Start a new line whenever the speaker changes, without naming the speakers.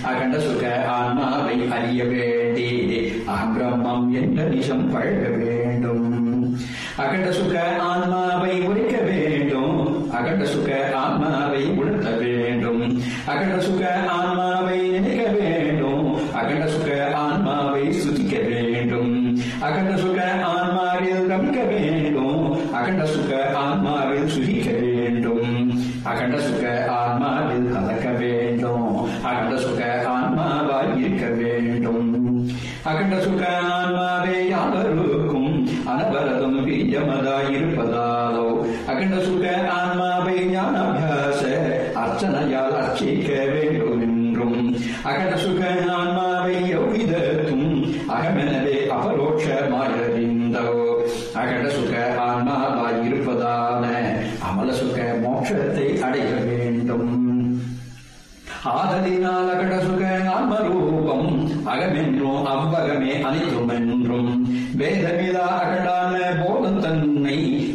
அகண்ட சுக ஆன்மாவை அறிய வேண்டி அகம்பிரம்மம் என்ற நிஜம் பழக வேண்டும் அகண்ட சுக ஆன்மாவை உரைக்க வேண்டும் அகண்ட சுக ஆன்மாவை உணர்த்த வேண்டும் அகண்ட சுக ஆன்மாவை நினைக்க வேண்டும் அகண்ட சுக ஆன்மாவை சுதிக்க வேண்டும் அகண்ட சுக ஆன்மாவில் ரமிக்க வேண்டும் அகண்ட சுக ஆன்மாவில் சுகிக்க வேண்டும் அகண்ட சுக ஆன்மாவில் கலக்க வேண்டும் அகண்ட சுக ஆன்மாவாய் இருக்க வேண்டும் அகண்ட சுக ஆன்மாவே யாவருக்கும் அனவரதம் பிரியமதாய் இருப்பதாலோ அகண்ட சுக ஆன்மாவை ஞானாபியாச அர்ச்சனையால் அர்ச்சிக்க வேண்டும் என்றும் அகண்ட சுக ஆன்மாவை எவ்விதத்தும் அகமெனவே அபரோட்சமாயறிந்தோ அகண்ட சுக ஆன்மாவாய் இருப்பதான அமல சுக மோட்சத்தை அடைய வேண்டும் ஆதலினால் அகட சுக ஆன்மரூபம் அகமென்றும் அவ்வகமே அனைத்தும் என்றும் வேதமிலா அகடான போதம் தன்னை